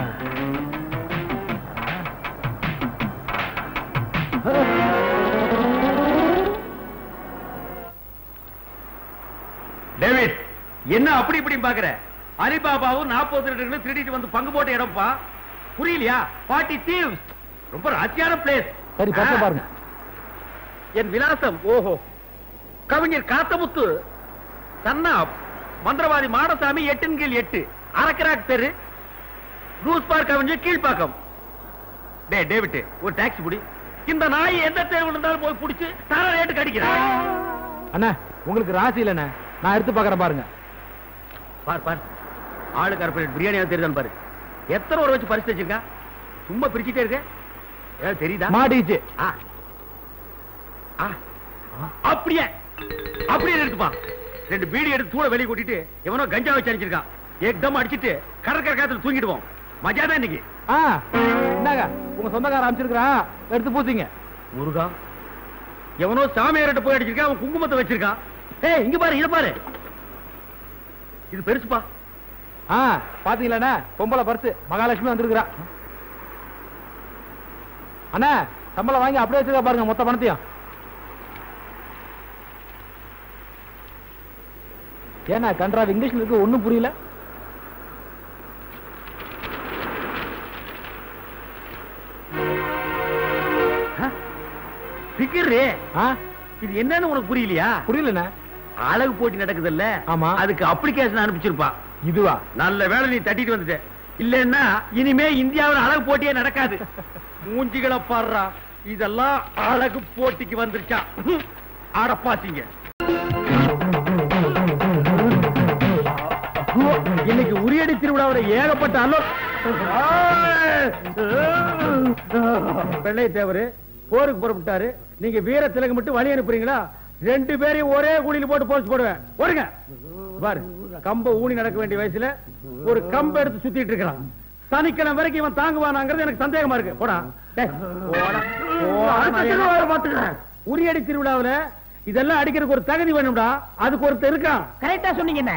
டேவிட் என்ன அப்படி இப்படி பாக்குற அலிபாபாவும் நாற்பது திருடர்களும் திருடிட்டு வந்து பங்கு போட்ட இடம்ப்பா புரியலையா பாட்டி தீவ்ஸ் ரொம்ப ராசியான பிளேஸ் சரி பஸ்ல பாருங்க என் விலாசம் ஓஹோ கவிஞர் காத்தமுத்து சன்னா மந்திரவாதி மாடசாமி எட்டின் கீழ் எட்டு அரக்கராக் தெரு ரூஸ் பார்க் கவிஞர் கீழ்ப்பாக்கம் டே டேவிட் ஒரு டாக்ஸி புடி இந்த நாய் எந்த தெருவில் இருந்தாலும் போய் புடிச்சு தர ரேட்டுக்கு அடிக்கிறேன் அண்ணா உங்களுக்கு ராசி இல்லண்ணே நான் எடுத்து பாக்குறேன் பாருங்க பார் பார் ஆளு கார்பரேட் பிரியாணியா தெரியுதான்னு பாரு எத்தனை ஒரு வச்சு பரிசு வச்சிருக்கான் சும்மா பிரிச்சுட்டே இருக்க ஏதாவது தெரியுதா மாட்டிச்சு ஆ. ஆ. அப்படியே அப்படியே இருக்குப்பா ரெண்டு பீடி எடுத்து தூள வெளியே கூட்டிட்டு எவனோ கஞ்சா வச்சு அடிச்சிருக்கான் ஏக்தம் அடிச்சிட்டு கடற்கரை காத்துல தூங்கிடுவோம் மஜா தான் இன்னைக்கு ஆ என்னங்க உங்க சொந்தக்காரன் அமைச்சிருக்கிறான் எடுத்து பூசிங்க முருகா எவனோ சாமியார்கிட்ட போய் அடிச்சிருக்கான் அவன் குங்குமத்தை வச்சிருக்கான் ஏய் இங்க பாரு இத பாரு இது பெருசுப்பா ஆ பாத்தீங்களாண்ணே பொம்பளை பர்ஸ் மகாலட்சுமி வந்திருக்கிறா அண்ணா சம்பளம் வாங்கி அப்படியே வச்சிருக்கா பாருங்க மொத்த பணத்தையும் ஏன்னா கன்றாவ் இங்கிலீஷ்ல இருக்கு ஒண்ணும் புரியல பிகிரு ஆ இது என்னன்னு உனக்கு புரியலையா புரியலண்ணே அழகு போட்டி நடக்குதுல்ல ஆமா. அதுக்கு அப்ளிகேஷன் அனுப்பிச்சிருப்பான் இதுவா நல்ல வேளை நீ தட்டிட்டு வந்துட்ட இல்லன்னா இனிமே இந்தியாவில் அழகு போட்டியே நடக்காது மூஞ்சிகளை பாடுறா இதெல்லாம் அழகு போட்டிக்கு வந்துருச்சா ஆடப்பாத்தீங்க இன்னைக்கு உரியடி திருவிழாவோட ஏகப்பட்ட அல்லோ வெள்ளை தேவரு போருக்கு புறப்பட்டாரு நீங்க வீர திலகம் மட்டும் வழி அனுப்புறீங்களா ரெண்டு பேரையும் ஒரே குழியில போட்டு போஸ்ட் போடுவேன் ஓடுங்க பாரு கம்ப ஊனி நடக்க வேண்டிய வயசுல ஒரு கம்ப எடுத்து சுத்திட்டு இருக்கான் சனிக்கிழமை வரைக்கும் இவன் தாங்குவானாங்கிறது எனக்கு சந்தேகமா இருக்கு போடா டேய், போடா. போடா. உரியடி திருவிழாவுல இதெல்லாம் அடிக்கிறதுக்கு ஒரு தகுதி வேணும்டா அதுக்கு ஒருத்தர் இருக்கான் கரெக்டா சொன்னீங்க என்ன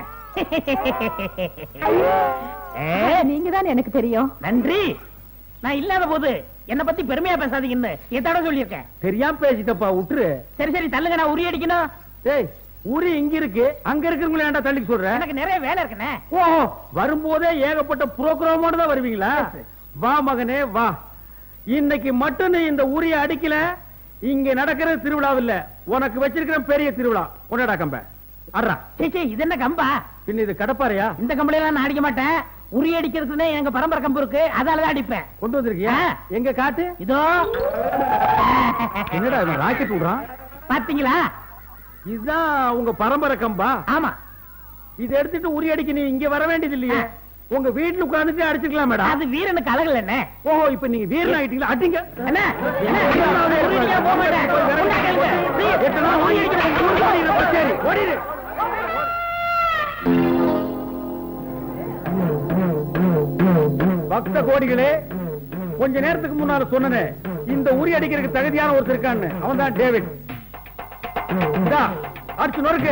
நீங்க தான் எனக்கு தெரியும் நன்றி நான் இல்லாத போது என்ன பத்தி பெருமையா பேசாதீங்கன்னு எத்தோட சொல்லியிருக்கேன் தெரியாம பேசிட்டப்பா விட்டுரு சரி சரி தள்ளுங்க நான் உரி அடிக்கணும் டேய் உரி இங்க இருக்கு அங்க இருக்கிறவங்கள ஏன்டா தள்ளி சொல்ற எனக்கு நிறைய வேலை இருக்குண்ணே ஓ வரும்போதே ஏகப்பட்ட புரோகிராமோட தான் வருவீங்களா வா மகனே வா இன்னைக்கு மட்டும் நீ இந்த உரிய அடிக்கல இங்க நடக்கிறது திருவிழா இல்ல உனக்கு வச்சிருக்கிற பெரிய திருவிழா கொண்டாடா கம்ப அட்ரா சீச்சி இது என்ன கம்பா பின்ன இது கடப்பாறையா இந்த கம்பளி எல்லாம் நான் அடிக்க மாட்டேன் உரி அடிக்கிறதுன்னு எங்க பரம்பரை கம்பு இருக்கு அதாலதான் அடிப்பேன் கொண்டு வந்திருக்கியா ஆ. எங்க காட்டு இதோ என்னடா இவன் ராக்கெட் விடுறான் பாத்தீங்களா இதுதான் உங்க பரம்பரை கம்பா ஆமா இதை எடுத்துட்டு உரி அடிக்க நீ இங்க வர வேண்டியது இல்லையே உங்க வீட்டுல உட்கார்ந்துட்டு அடிச்சுக்கலாம் மேடம் அது வீரனுக்கு அழகுல என்ன ஓஹோ இப்ப நீங்க வீரன் ஆயிட்டீங்களா அடிங்க என்ன என்ன? உரி அடிக்க போக மாட்டேன். உண்டா கேளுங்க. எத்தனை நாள் உரி அடிக்கிறேன்? உரி அடிக்கிறேன். சரி, ஓடிடு. பக்த கோடிகளே கொஞ்ச நேரத்துக்கு முன்னால சொன்னனே இந்த உரி அடிக்கிறதுக்கு தகுதியான ஒருத்தர் இருக்கான்னு அவன் தான் டேவிட் இந்தா, அடிச்சு நொறுக்கு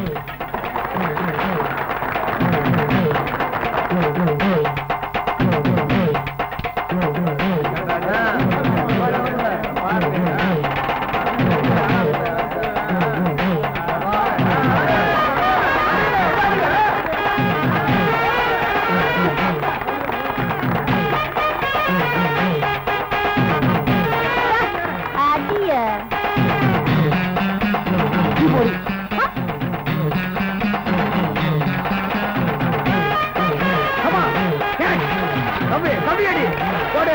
அடிய Come on, catch. கம்பி, கம்பி அடி. போடு.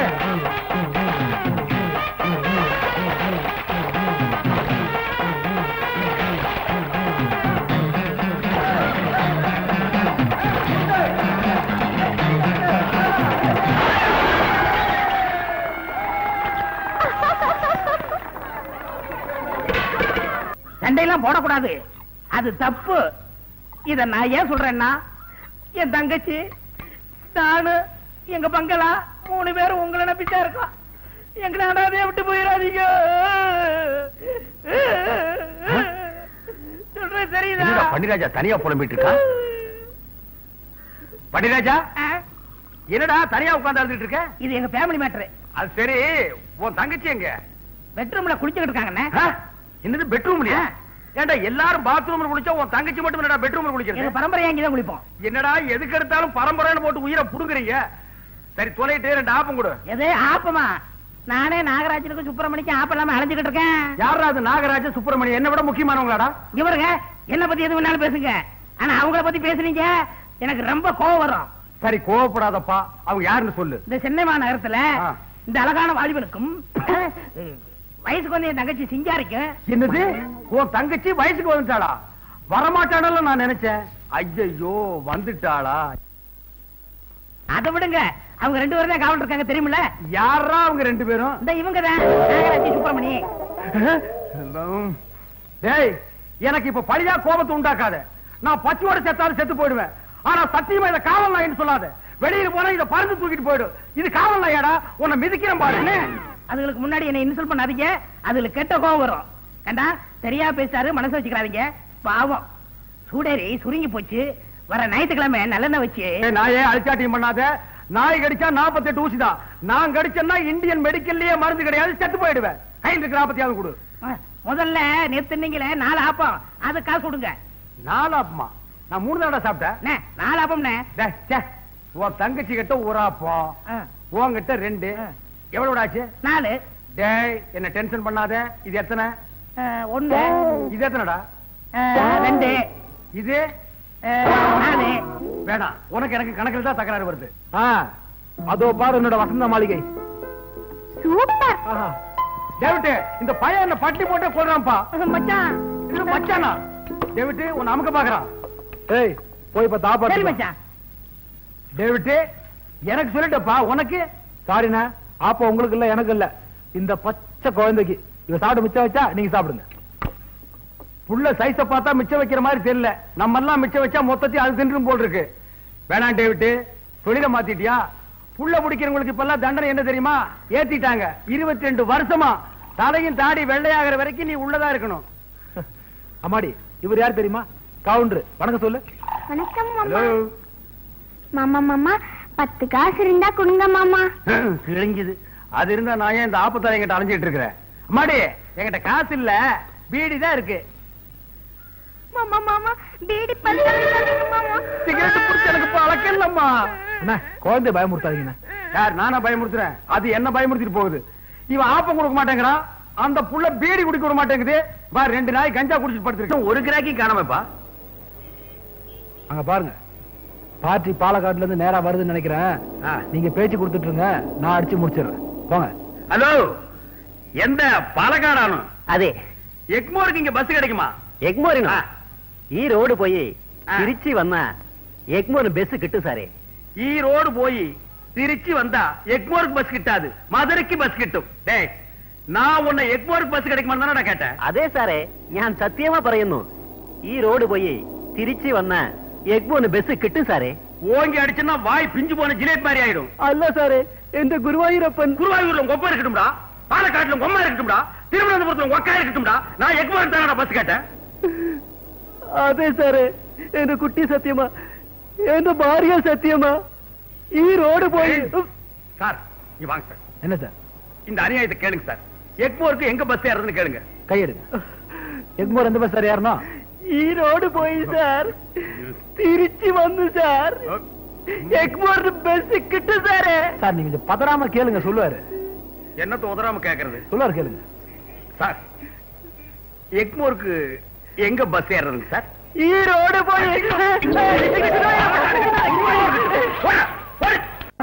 சண்டையெல்லாம் போடக்கூடாது அது தப்பு இத நான் ஏன் சொல்றேன்னா என் தங்கச்சி நானு எங்க பங்களா மூணு பேரும் உங்களை நம்பிட்டா இருக்கோம் எங்களை அனாதைய விட்டு போயிடாதீங்க சொல்றேன் தெரியுதா என்னடா பண்டிராஜா தனியா புலம்பிட்டு இருக்கா பண்டிராஜா ஆ? என்னடா தனியா உட்கார்ந்து அழுதுட்டு இருக்க இது எங்க ஃபேமிலி மேட்ரு அது சரி உன் தங்கச்சி எங்க பெட்ரூம்ல குளிச்சுக்கிட்டு இருக்காங்கண்ணே ஆ? என்னது பெட்ரூம்லயா ஏன்டா எல்லாரும் பாத்ரூம்ல குளிச்சா உன் தங்கச்சி மட்டும் என்னடா பெட்ரூம்ல எங்க குளிக்கிறது பரம்பரையா இங்கதான் குளிப்போம் என்னடா எதுக்கு எடுத்தாலும் பரம்பரைன்னு போட்டு உயிரை புடுங்குறீங்க சரி தொலைட்டு ரெண்டு ஆப்பம் கொடு எது ஆப்பமா நானே நாகராஜனுக்கு சுப்பிரமணிக்கு ஆப்பம் இல்லாம அலைஞ்சுக்கிட்டு இருக்கேன் யாரா அது நாகராஜ சுப்பிரமணியம் என்ன விட முக்கியமானவங்களாடா இவருங்க என்ன பத்தி எது வேணாலும் பேசுங்க ஆனா அவங்கள பத்தி பேசுனீங்க எனக்கு ரொம்ப கோவம் வரும் சரி கோவப்படாதப்பா அவங்க யாருன்னு சொல்லு இந்த சென்னை மாநகரத்துல ஆ. இந்த அழகான வாலிபனுக்கும் வயசுக்கு வந்து என் தங்கச்சி சிங்காரிக்கும் என்னது உன் தங்கச்சி வயசுக்கு வந்துட்டாளா வரமாட்டானல நான் நினைச்சேன் ஐயையோ வந்துட்டாளா அதை விடுங்க அவங்க ரெண்டு பேரும் தான் காவல் இருக்காங்க தெரியுமில்ல யாரா அவங்க ரெண்டு பேரும் இந்த இவங்க தான் நாகராஜி சுப்பிரமணி டேய் எனக்கு இப்ப பழியா கோபத்தை உண்டாக்காத நான் பச்சையோட செத்தாலும் செத்து போயிடுவேன் ஆனா சத்தியமா இத காவல் நாயின்னு சொல்லாத வெளியில போனா இத பறந்து தூக்கிட்டு போயிடும் இது காவல் நாயாடா உன்னை மிதிக்கிறேன் பாரு அண்ணே, அதுகளுக்கு முன்னாடி என்ன இன்சல்ட் பண்ணாதீங்க அதுல கெட்ட கோவம் வரும் கண்டா சரியா பேசாரு மனசு வச்சுக்கிறாதீங்க பாவம் சூடேரி சுருங்கி போச்சு வர ஞாயிற்றுக்கிழமை நல்லெண்ணெய் வச்சு ஏய், நாயே அழிச்சாட்டியம் பண்ணாத நாய் கடிச்சா 48 ஊசி தான் நான் கடிச்சேன்னா இந்தியன் மெடிக்கல்லயே மருந்து கிடையாது செத்து போயிடுவேன் கையில் இருக்கிற நாற்பத்தியாவது கொடு அஹ், முதல்ல நேத்து நீங்களே நாலு ஆப்பம் அது காசு கொடுங்க நாலு ஆப்பமா நான் மூணு தடவை சாப்பிட்டேன் அண்ணே, நாலு ஆப்பம்ண்ணே டேய், ச்சே, உன் தங்கச்சி கிட்ட ஒரு ஆப்பம் அஹ், உன்கிட்ட ரெண்டு ஆ. எவ்வளவு ஆச்சு நாலு டேய் என்ன டென்ஷன் பண்ணாத இது எத்தனை அஹ், ஒண்ணு இது எத்தனைடா அஹ், ரெண்டு இது அஹ், நாலு வேணாம் உனக்கு எனக்கு கணக்கில் தான் தகராறு வருது அதோ பாரு என்னோட வசந்த மாளிகை சூப்பர் டேவிட் இந்த பையன் என்ன பட்டி போட்டு கொள்றான்ப்பா மச்சான் இது மச்சானா டேவிட் உன்னை அமுக்க பாக்குறான் ஏய் போய் இப்ப சரி தாப்பா மச்சான் டேவிட் எனக்கு சொல்லிட்டப்பா உனக்கு சாரிண்ணா ஆப்பா உங்களுக்கு இல்ல எனக்கு இல்ல இந்த பச்சை குழந்தைக்கு இவ சாப்பிட்டு மிச்சம் வச்சா நீங்க சாப்பிடுங்க புள்ள சைஸ பார்த்தா மிச்சம் வைக்கிற மாதிரி தெரியல நம்ம எல்லாம் மிச்சம் வச்சா மொத்தத்தையும் அது தின்றும் போல் இருக்கு வேணாம் டேவிட் தொழில மாத்திட்டியா புள்ள பிடிக்கிறவங்களுக்கு இப்ப எல்லாம் தண்டனை என்ன தெரியுமா ஏத்திட்டாங்க இருபத்தி ரெண்டு வருஷமா தலையும் தாடி வெள்ளையாகிற வரைக்கும் நீ உள்ளதா இருக்கணும் அம்மாடி இவர் யார் தெரியுமா கவுண்டர் வணக்கம் சொல்லு வணக்கம் ஹலோ மாமா மாமா பத்து காசு இருந்தா கொடுங்க மாமா கிழிஞ்சுது அது இருந்தா நான் ஏன் இந்த ஆப்பத்தார எங்கிட்ட அலைஞ்சிட்டு இருக்கிறேன் அம்மாடி என்கிட்ட காசு இல்ல பீடி தான் இருக்கு மாமா மாமா பீடி பல்ல மாமா சிகரெட் புடிச்சு எனக்கு பழக்கம் இல்லம்மா அண்ணா குழந்தை பயமுறுத்தாதீங்கண்ணா யார் நானா பயமுறுத்துறேன் அது என்ன பயமுறுத்திட்டு போகுது இவன் ஆப்பம் கொடுக்க மாட்டேங்கிறான் அந்த புள்ள பீடி குடிக்க விட மாட்டேங்குது பாரு ரெண்டு நாய் கஞ்சா குடிச்சிட்டு படுத்துருக்கு ஒரு கிராக்கி காணாமப்பா அங்க பாருங்க பார்ட்டி பாலக்காட்டுல இருந்து நேரா வருதுன்னு நினைக்கிறேன் நீங்க பேச்சு கொடுத்துட்டு இருங்க நான் அடிச்சு முடிச்சிடுறேன் போங்க ஹலோ எந்த பாலக்காடானும் அதே எக்மோருக்கு இங்க பஸ் கிடைக்குமா எக்மோரின் ஆ. ஈரோடு போய் ஆ. திருச்சி வந்தா எக்மோர் பெஸ் கிட்டு சாரே ஈரோடு போய் திருச்சி வந்தா எக்மோருக்கு பஸ் கிட்டாது மதுரைக்கு பஸ் கிட்டும் டேய் நான் உன்னை எக்மோருக்கு பஸ் கிடைக்குமா தானே நான் கேட்டேன் അതെ സാറേ ഞാൻ സത്യമാ പറയുന്നു ഈ റോഡ് പോയി തിരിച്ചു വന്ന എഗ്മോന് ബസ് കിട്ടും സാറേ ஓங்கி அடிச்சுன்னா வாய் பிஞ்சு போன ஜிலேட் மாதிரி ஆயிடும் അല്ല സാറേ എന്റെ ഗുരുവായൂരപ്പൻ குருவாயூர்ல உங்க ஒப்பா இருக்கட்டும்டா பாலக்காட்டுல உங்க அம்மா இருக்கட்டும்டா திருவனந்தபுரத்துல உங்க அக்கா இருக்கட்டும்டா நான் எக்மோருக்கு தானே பஸ் கேட்டேன் അതെ സാറേ എന്റെ കുട്ടി സത്യമാ എന്റെ ഭാര്യ സത്യമാ ഈ റോഡ് പോയി சார் நீ வாங்க சார் என்ன சார் இந்த அநியாயத்தை கேளுங்க சார் எக்மோருக்கு எங்க பஸ் ஏறதுன்னு கேளுங்க கையெடுங்க எக்மோர் எந்த பஸ் சார் ஏறணும் ഈ റോഡ് പോയി സാർ തിരിച്ചു വന്നു സാർ എഗ്മോറിന് ബസ് കിട്ടും സാറേ சார் நீங்க கொஞ்சம் பதறாம கேளுங்க சொல்லுவாரு என்ன தோதராம கேக்குறது சொல்லுவாரு கேளுங்க சார் எக்மோருக்கு எங்க பஸ் ஏறதுங்க சார் ഈ റോഡ് പോയി போடா, போடு.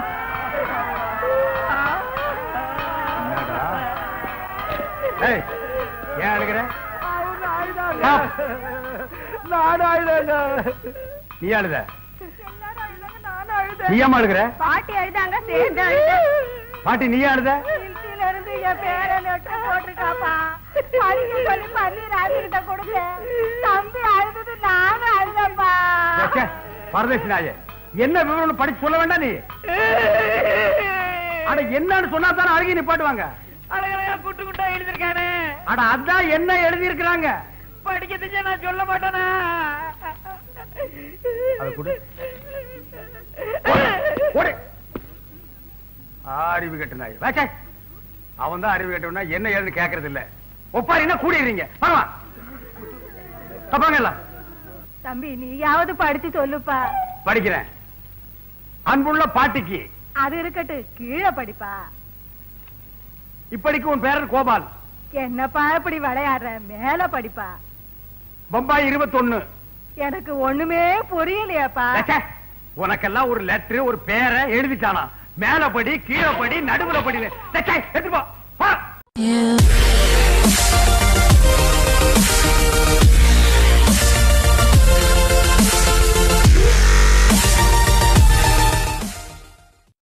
ஏய், ஏன் அழுகிற நீ அழுத நீ ஏமா அழுகிற பாட்டி அழுதாங்க சேர்ந்து அழுதேன். பாட்டி நீ அழுத இன்றில இருந்து என் பேரை லெட்டர் போட்டிருக்காப்பா. படிக்க சொல்லி பண்ணி ராஜிகிட்ட கொடுத்தேன். தம்பி அழுதது நானும் அழுதேன்ப்பா. ச்சே, பரதேசி நாயே என்ன விவரம் படிச்சு சொல்ல வேண்டாம் நீ அட என்னன்னு சொன்னா தானே அழுகி நிப்பாட்டுவாங்க அழகழகா குட்டு குட்டா எழுதிருக்கானே அட அதான் என்ன எழுதி இருக்கிறாங்க படிக்க தெரிஞ்சா நான் சொல்ல மாட்டேனா அதை கொடு. ஓடு. அறிவு கட்டு நாய் வேச்சே அவன் தான் அறிவு கட்டவனா என்ன ஏதுன்னு கேக்குறது இல்ல ஒப்பாரி என்ன கூடிடுறீங்க வாங்க தப்பாங்க எல்லாம் தம்பி நீயாவது படிச்சு சொல்லுப்பா படிக்கிறேன் அன்புள்ள பாட்டிக்கு அது இருக்கட்டு கீழே படிப்பா இப்படிக்கு உன் பேரன் கோபால் என்னப்பா இப்படி விளையாடுற மேல படிப்பா பம்பாய் இருபத்தொன்னு எனக்கு ஒண்ணுமே புரியலையாப்பா ச்சே, உனக்கெல்லாம் ஒரு லெட்டர் ஒரு பேரை எழுதிட்டானா மேல படி கீழே படி நடுவுல படி ச்சே, எடுத்துட்டு போ. போ You